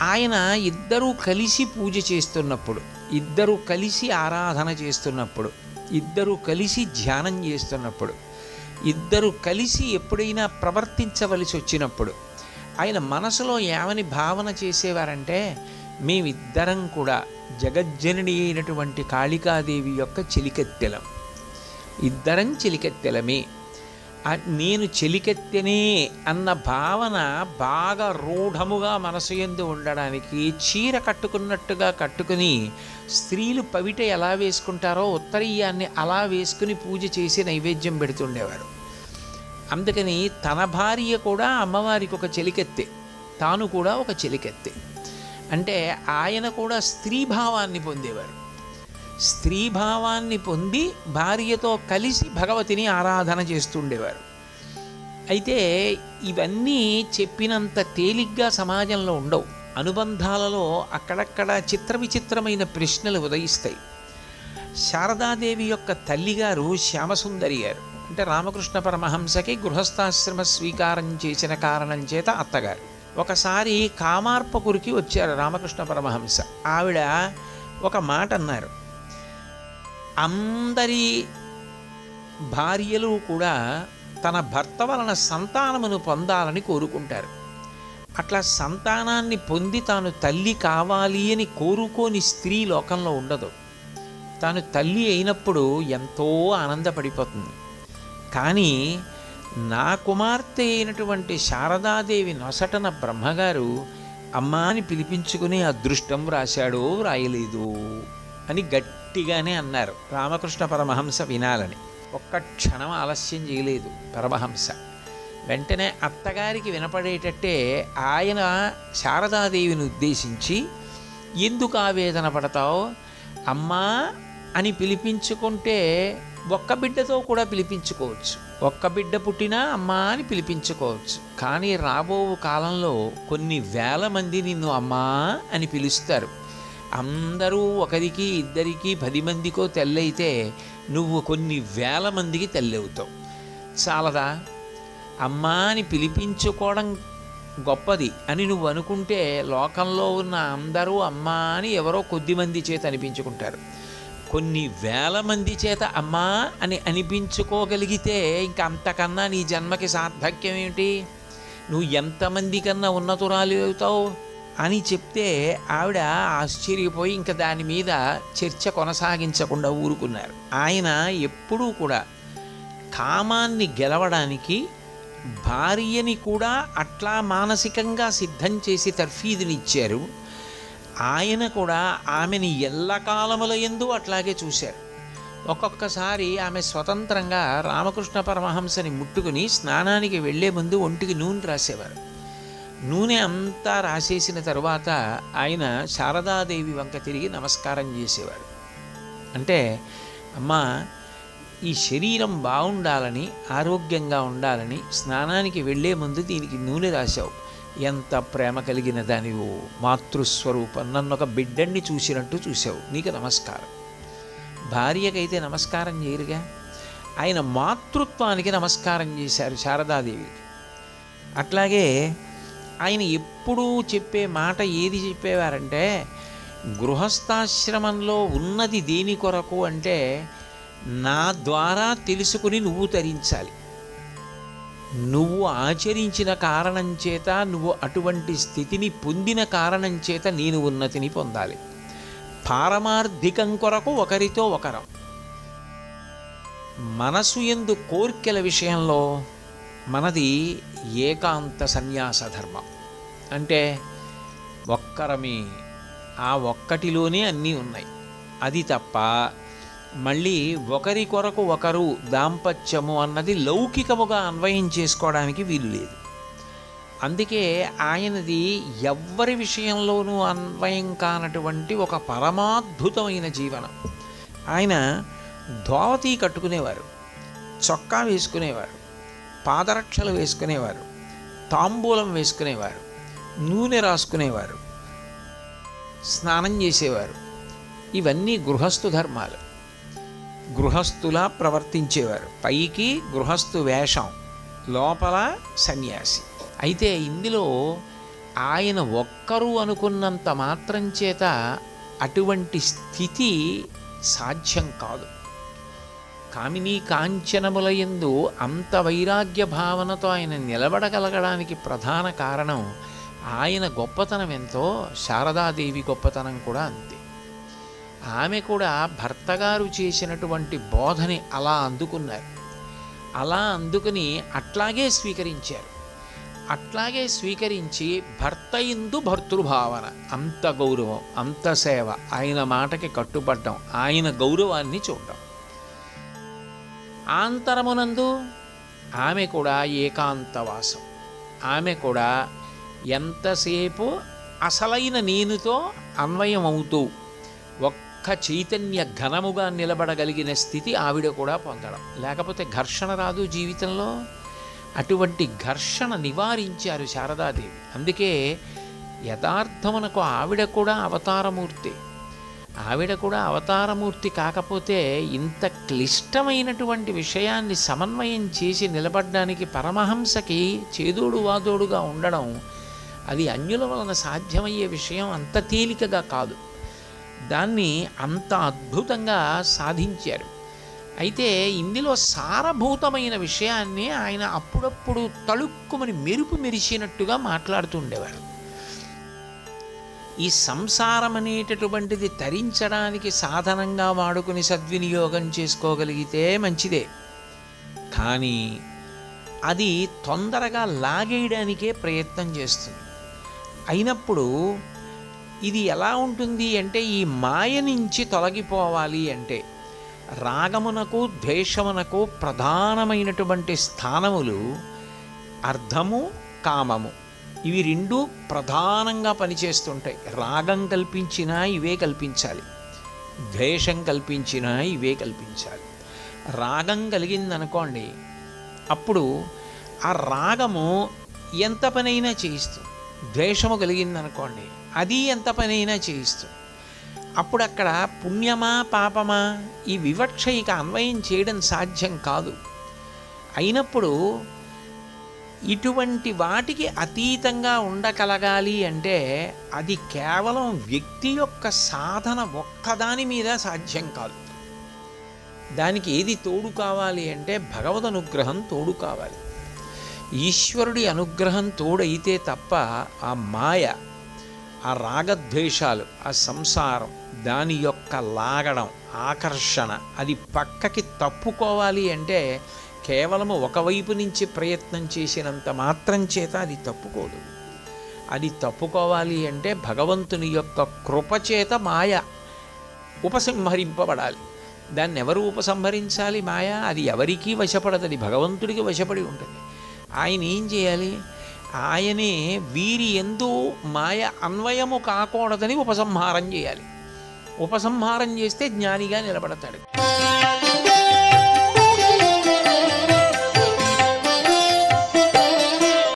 ఆయన ఇద్దరూ కలిసి పూజ చేస్తున్నప్పుడు ఇద్దరూ కలిసి ఆరాధన చేస్తున్నప్పుడు ఇద్దరూ కలిసి ధ్యానం చేస్తున్నప్పుడు ఇద్దరు కలిసి ఎప్పుడైనా ప్రవర్తించవలసి వచ్చినప్పుడు ఆయన మనసులో ఏమని భావన చేసేవారంటే మేమిద్దరం కూడా జగజ్జనని అయినటువంటి కాళికాదేవి యొక్క చెలికెత్తెలం ఇద్దరం చెలికెత్తెలమే ఆ నేను చెలికెత్తెనే అన్న భావన బాగా రూఢముగా మనసు ఎందు ఉండడానికి చీర కట్టుకున్నట్టుగా కట్టుకుని స్త్రీలు పవిట ఎలా వేసుకుంటారో ఉత్తరీయాన్ని అలా వేసుకుని పూజ చేసి నైవేద్యం పెడుతుండేవారు అందుకని తన భార్య కూడా అమ్మవారికి ఒక చెలికెత్తె తాను కూడా ఒక చెలికెత్తె అంటే ఆయన కూడా స్త్రీభావాన్ని పొందేవారు స్త్రీభావాన్ని పొంది భార్యతో కలిసి భగవతిని ఆరాధన చేస్తుండేవారు అయితే ఇవన్నీ చెప్పినంత తేలిగ్గా సమాజంలో ఉండవు అనుబంధాలలో అక్కడక్కడ చిత్ర విచిత్రమైన ప్రశ్నలు ఉదయిస్తాయి శారదాదేవి యొక్క తల్లిగారు శ్యామసుందరి గారు అంటే రామకృష్ణ పరమహంసకి గృహస్థాశ్రమ స్వీకారం చేసిన కారణం చేత అత్తగారు ఒకసారి కామార్పకురికి వచ్చారు రామకృష్ణ పరమహంస ఆవిడ ఒక మాట అన్నారు అందరి భార్యలు కూడా తన భర్త వలన సంతానమును పొందాలని కోరుకుంటారు అట్లా సంతానాన్ని పొంది తాను తల్లి కావాలి అని కోరుకోని స్త్రీ లోకంలో ఉండదు తాను తల్లి అయినప్పుడు ఎంతో ఆనందపడిపోతుంది కానీ నా కుమార్తె అయినటువంటి శారదాదేవి నొసటన బ్రహ్మగారు అమ్మా అని పిలిపించుకునే అదృష్టం వ్రాశాడో వ్రాయలేదు అని గట్టిగానే అన్నారు రామకృష్ణ పరమహంస వినాలని ఒక్క క్షణం ఆలస్యం చేయలేదు పరమహంస వెంటనే అత్తగారికి వినపడేటట్టే ఆయన శారదాదేవిని ఉద్దేశించి ఎందుకు ఆవేదన పడతావు అమ్మా అని పిలిపించుకుంటే ఒక్క బిడ్డతో కూడా పిలిపించుకోవచ్చు ఒక్క బిడ్డ పుట్టినా అమ్మా అని పిలిపించుకోవచ్చు కానీ రాబో కాలంలో కొన్ని వేల మంది నిన్ను అమ్మా అని పిలుస్తారు అందరూ ఒకరికి ఇద్దరికి పది మందికో తెల్లైతే నువ్వు కొన్ని వేల మందికి తెల్లవుతావు చాలదా అమ్మా అని పిలిపించుకోవడం గొప్పది అని నువ్వు అనుకుంటే లోకంలో ఉన్న అందరూ అమ్మా అని ఎవరో కొద్ది మంది చేత అనిపించుకుంటారు కొన్ని వేల మంది చేత అమ్మా అని అనిపించుకోగలిగితే ఇంకా అంతకన్నా నీ జన్మకి సార్థక్యం ఏమిటి నువ్వు ఎంతమంది కన్నా ఉన్నతురాలు అవుతావు అని చెప్తే ఆవిడ ఆశ్చర్యపోయి ఇంకా దాని మీద చర్చ కొనసాగించకుండా ఊరుకున్నారు ఆయన ఎప్పుడూ కూడా కామాన్ని గెలవడానికి భార్యని కూడా అట్లా మానసికంగా సిద్ధం చేసి తర్ఫీదునిచ్చారు ఆయన కూడా ఆమెని ఎల్లకాలముల ఎందు అట్లాగే చూశారు ఒక్కొక్కసారి ఆమె స్వతంత్రంగా రామకృష్ణ పరమహంసని ముట్టుకుని స్నానానికి వెళ్ళే ముందు ఒంటికి నూనె రాసేవారు నూనె అంతా రాసేసిన తరువాత ఆయన శారదాదేవి వంక తిరిగి నమస్కారం చేసేవారు అంటే అమ్మా ఈ శరీరం బాగుండాలని ఆరోగ్యంగా ఉండాలని స్నానానికి వెళ్ళే ముందు దీనికి నూనె రాశావు ఎంత ప్రేమ కలిగిన దానివు మాతృస్వరూపం నన్ను ఒక బిడ్డన్ని చూసినట్టు చూసావు నీకు నమస్కారం భార్యకైతే నమస్కారం చేయరుగా ఆయన మాతృత్వానికి నమస్కారం చేశారు శారదాదేవికి అట్లాగే ఆయన ఎప్పుడూ చెప్పే మాట ఏది చెప్పేవారంటే గృహస్థాశ్రమంలో ఉన్నది దేని కొరకు అంటే నా ద్వారా తెలుసుకుని నువ్వు తరించాలి నువ్వు ఆచరించిన కారణం చేత నువ్వు అటువంటి స్థితిని పొందిన కారణం చేత నేను ఉన్నతిని పొందాలి పారమార్థికం కొరకు ఒకరితో ఒకరం మనసు ఎందు కోర్కెల విషయంలో మనది ఏకాంత సన్యాస ధర్మం అంటే ఒక్కరమే ఆ ఒక్కటిలోనే అన్నీ ఉన్నాయి అది తప్ప మళ్ళీ ఒకరి కొరకు ఒకరు దాంపత్యము అన్నది లౌకికముగా అన్వయం చేసుకోవడానికి వీలు లేదు అందుకే ఆయనది ఎవ్వరి విషయంలోనూ అన్వయం కానటువంటి ఒక పరమాద్భుతమైన జీవనం ఆయన ధోవతి కట్టుకునేవారు చొక్కా వేసుకునేవారు పాదరక్షలు వేసుకునేవారు తాంబూలం వేసుకునేవారు నూనె రాసుకునేవారు స్నానం చేసేవారు ఇవన్నీ గృహస్థు ధర్మాలు గృహస్థులా ప్రవర్తించేవారు పైకి గృహస్థు వేషం లోపల సన్యాసి అయితే ఇందులో ఆయన ఒక్కరు అనుకున్నంత మాత్రం చేత అటువంటి స్థితి సాధ్యం కాదు కామినీ కాంచనములయందు అంత వైరాగ్య భావనతో ఆయన నిలబడగలగడానికి ప్రధాన కారణం ఆయన గొప్పతనం ఎంతో శారదాదేవి గొప్పతనం కూడా అంతే ఆమె కూడా భర్తగారు చేసినటువంటి బోధని అలా అందుకున్నారు అలా అందుకుని అట్లాగే స్వీకరించారు అట్లాగే స్వీకరించి భర్త ఇందు భర్తృభావన అంత గౌరవం అంత సేవ ఆయన మాటకి కట్టుబడ్డం ఆయన గౌరవాన్ని చూడడం ఆంతరమునందు ఆమె కూడా ఏకాంతవాసం ఆమె కూడా ఎంతసేపు అసలైన నేనుతో అన్వయం అవుతూ ఒక్క చైతన్య ఘనముగా నిలబడగలిగిన స్థితి ఆవిడ కూడా పొందడం లేకపోతే ఘర్షణ రాదు జీవితంలో అటువంటి ఘర్షణ నివారించారు శారదాదేవి అందుకే యథార్థమునకు ఆవిడ కూడా అవతారమూర్తి ఆవిడ కూడా అవతారమూర్తి కాకపోతే ఇంత క్లిష్టమైనటువంటి విషయాన్ని సమన్వయం చేసి నిలబడడానికి పరమహంసకి చేదోడు వాదోడుగా ఉండడం అది అన్యుల వలన సాధ్యమయ్యే విషయం అంత తేలికగా కాదు దాన్ని అంత అద్భుతంగా సాధించారు అయితే ఇందులో సారభూతమైన విషయాన్ని ఆయన అప్పుడప్పుడు తళుక్కుమని మెరుపు మెరిసినట్టుగా మాట్లాడుతూ ఉండేవారు ఈ సంసారం అనేటటువంటిది తరించడానికి సాధనంగా వాడుకుని సద్వినియోగం చేసుకోగలిగితే మంచిదే కానీ అది తొందరగా లాగేయడానికే ప్రయత్నం చేస్తుంది అయినప్పుడు ఇది ఎలా ఉంటుంది అంటే ఈ మాయ నుంచి తొలగిపోవాలి అంటే రాగమునకు ద్వేషమునకు ప్రధానమైనటువంటి స్థానములు అర్థము కామము ఇవి రెండు ప్రధానంగా పనిచేస్తుంటాయి రాగం కల్పించినా ఇవే కల్పించాలి ద్వేషం కల్పించినా ఇవే కల్పించాలి రాగం కలిగిందనుకోండి అప్పుడు ఆ రాగము ఎంత పనైనా చేయిస్తుంది ద్వేషము కలిగిందనుకోండి అది ఎంత పనైనా చేయిస్తుంది అప్పుడు అక్కడ పుణ్యమా పాపమా ఈ వివక్ష ఇక అన్వయం చేయడం సాధ్యం కాదు అయినప్పుడు ఇటువంటి వాటికి అతీతంగా ఉండగలగాలి అంటే అది కేవలం వ్యక్తి యొక్క సాధన ఒక్కదాని మీద సాధ్యం కాదు దానికి ఏది తోడు కావాలి అంటే భగవద్ అనుగ్రహం తోడు కావాలి ఈశ్వరుడి అనుగ్రహం తోడైతే తప్ప ఆ మాయ ఆ రాగద్వేషాలు ఆ సంసారం దాని యొక్క లాగడం ఆకర్షణ అది పక్కకి తప్పుకోవాలి అంటే కేవలము ఒకవైపు నుంచి ప్రయత్నం చేసినంత మాత్రం చేత అది తప్పుకోదు అది తప్పుకోవాలి అంటే భగవంతుని యొక్క కృపచేత మాయ ఉపసంహరింపబడాలి దాన్ని ఎవరు ఉపసంహరించాలి మాయ అది ఎవరికీ వశపడదు అది భగవంతుడికి వశపడి ఉంటుంది ఆయన ఏం చేయాలి ఆయనే వీరి ఎందు మాయ అన్వయము కాకూడదని ఉపసంహారం చేయాలి ఉపసంహారం చేస్తే జ్ఞానిగా నిలబడతాడు